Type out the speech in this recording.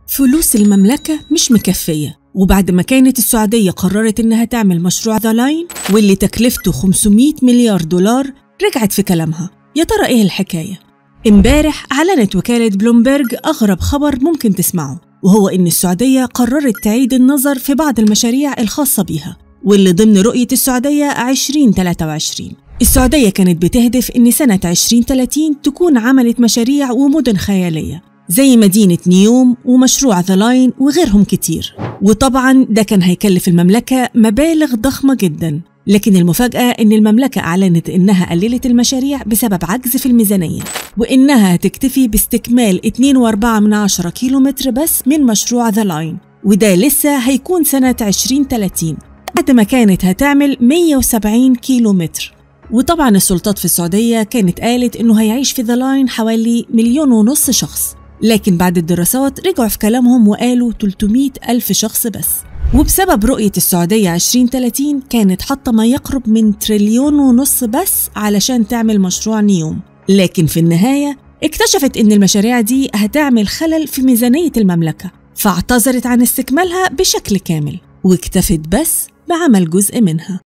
فلوس المملكة مش مكفية وبعد ما كانت السعودية قررت إنها تعمل مشروع ذا لاين واللي تكلفته 500 مليار دولار رجعت في كلامها يا ترى إيه الحكاية؟ امبارح أعلنت وكالة بلومبرج أغرب خبر ممكن تسمعه وهو إن السعودية قررت تعيد النظر في بعض المشاريع الخاصة بيها واللي ضمن رؤية السعودية 2023 السعودية كانت بتهدف إن سنة 2030 تكون عملت مشاريع ومدن خيالية زي مدينة نيوم ومشروع ذا لاين وغيرهم كتير وطبعا ده كان هيكلف المملكة مبالغ ضخمة جدا لكن المفاجأة إن المملكة أعلنت إنها قللت المشاريع بسبب عجز في الميزانية وإنها هتكتفي باستكمال 2.4 كيلومتر بس من مشروع ذا لاين وده لسه هيكون سنة 2030 بعد ما كانت هتعمل 170 كيلومتر وطبعا السلطات في السعودية كانت قالت إنه هيعيش في ذا لاين حوالي مليون ونص شخص لكن بعد الدراسات رجعوا في كلامهم وقالوا 300 ألف شخص بس وبسبب رؤية السعودية 2030 كانت حاطة ما يقرب من تريليون ونص بس علشان تعمل مشروع نيوم لكن في النهاية اكتشفت إن المشاريع دي هتعمل خلل في ميزانية المملكة فاعتذرت عن استكمالها بشكل كامل واكتفت بس بعمل جزء منها